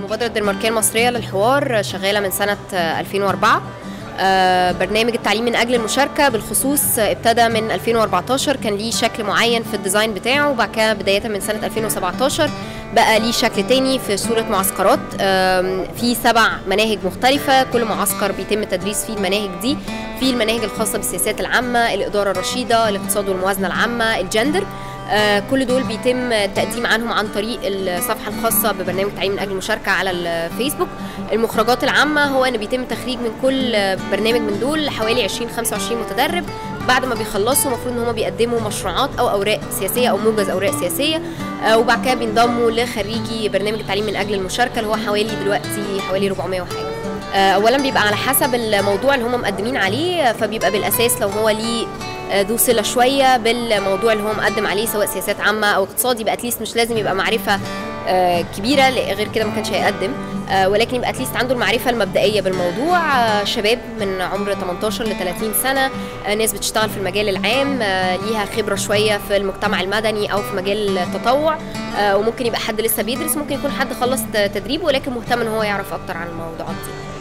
المبادرة الدنماركية المصرية للحوار شغالة من سنة 2004 آه، برنامج التعليم من أجل المشاركة بالخصوص ابتدى من 2014 كان ليه شكل معين في الديزاين بتاعه وبعد كده بداية من سنة 2017 بقى ليه شكل تاني في صورة معسكرات آم، في سبع مناهج مختلفة كل معسكر بيتم تدريس فيه المناهج دي في المناهج الخاصة بالسياسات العامة الإدارة الرشيدة الاقتصاد والموازنة العامة الجندر آه، كل دول بيتم التقديم عنهم عن طريق الصفحة الخاصة ببرنامج تعليم من أجل المشاركة على الفيسبوك المخرجات العامة هو أن بيتم تخريج من كل برنامج من دول حوالي 20 25 متدرب بعد ما بيخلصوا المفروض ان هم بيقدموا مشروعات او اوراق سياسيه او موجز اوراق سياسيه آه، وبعد كده بينضموا لخريجي برنامج التعليم من اجل المشاركه اللي هو حوالي دلوقتي حوالي 400 وحاجه آه، اولا بيبقى على حسب الموضوع اللي هم مقدمين عليه آه، فبيبقى بالاساس لو هو ليه آه، ذو صله شويه بالموضوع اللي هو مقدم عليه سواء سياسات عامه او اقتصادي يبقى اتليست مش لازم يبقى معرفه آه، كبيره لا- غير كده ما كانش هيقدم آه، ولكن يبقى اتليست عنده المعرفه المبدئيه بالموضوع آه، شباب من عمر 18 ل 30 سنه آه، ناس بتشتغل في المجال العام آه، ليها خبره شويه في المجتمع المدني او في مجال التطوع آه، وممكن يبقى حد لسه بيدرس ممكن يكون حد خلص ت- تدريب ولكن مهتم ان هو يعرف اكتر عن الموضوعات دي